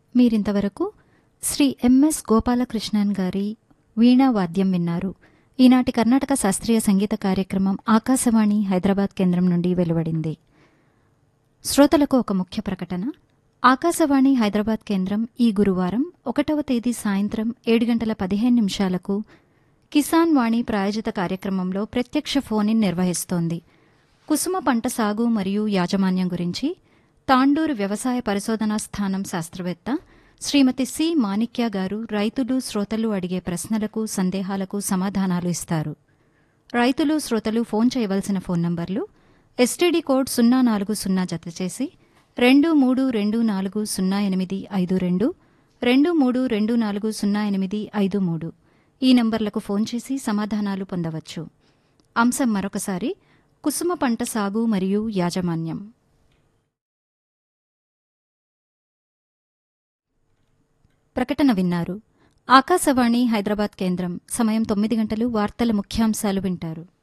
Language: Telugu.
మీరింతవరకు శ్రీ ఎంఎస్ గోపాలకృష్ణన్ గారి వీణా వాద్యం విన్నారు ఈనాటి కర్ణాటక శాస్త్రీయ సంగీత కార్యక్రమం ఆకాశవాణి హైదరాబాద్ కేంద్రం నుండి వెలువడింది శ్రోతలకు ఒక ముఖ్య ప్రకటన ఆకాశవాణి హైదరాబాద్ కేంద్రం ఈ గురువారం ఒకటవ తేదీ సాయంత్రం ఏడు గంటల పదిహేను నిమిషాలకు కిసాన్ వాణి ప్రాయోజిత కార్యక్రమంలో ప్రత్యక్ష ఫోన్ ఇన్ నిర్వహిస్తోంది కుసుమ పంట సాగు మరియు యాజమాన్యం గురించి తాండూరు వ్యవసాయ పరిశోధనా స్థానం శాస్త్రవేత్త శ్రీమతి సి మాణిక్య గారు రైతులు శ్రోతలు అడిగే ప్రశ్నలకు సందేహాలకు సమాధానాలు ఇస్తారు రైతులు శ్రోతలు ఫోన్ చేయవలసిన ఫోన్ నంబర్లు ఎస్టీడీ కోడ్ సున్నా నాలుగు సున్నా జతచేసి రెండు మూడు రెండు నాలుగు సున్నా ఎనిమిది ఐదు రెండు రెండు మూడు రెండు నాలుగు సున్నా ఎనిమిది ఐదు మూడు ఈ నంబర్లకు ఫోన్ చేసి సమాధానాలు పొందవచ్చు అంశం మరొకసారి కుసుమ పంట సాగు మరియు యాజమాన్యం ప్రకటన విన్నారు ఆకాశవాణి హైదరాబాద్ కేంద్రం సమయం తొమ్మిది గంటలు వార్తల ముఖ్యాంశాలు వింటారు